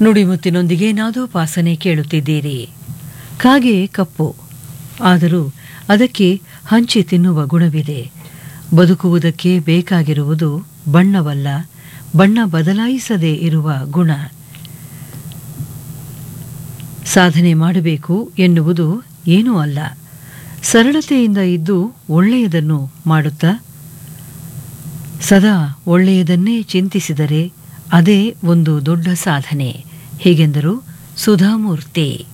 ನುಡಿಮುತ್ತಿನೊಂದಿಗೆ ನಾದೋಪಾಸನೆ ಕೇಳುತ್ತಿದ್ದೀರಿ ಕಾಗೆ ಕಪ್ಪು ಆದರೂ ಅದಕ್ಕೆ ಹಂಚಿ ತಿನ್ನುವ ಗುಣವಿದೆ ಬದುಕುವುದಕ್ಕೆ ಬೇಕಾಗಿರುವುದು ಬಣ್ಣವಲ್ಲ ಬಣ್ಣ ಬದಲಾಯಿಸದೇ ಇರುವ ಗುಣ ಸಾಧನೆ ಮಾಡಬೇಕು ಎನ್ನುವುದು ಏನೂ ಅಲ್ಲ ಸರಳತೆಯಿಂದ ಇದ್ದು ಒಳ್ಳೆಯದನ್ನು ಮಾಡುತ್ತಾ ಸದಾ ಒಳ್ಳೆಯದನ್ನೇ ಚಿಂತಿಸಿದರೆ ಅದೇ ಒಂದು ದೊಡ್ಡ ಸಾಧನೆ ಹೀಗೆಂದರು ಸುಧಾಮೂರ್ತಿ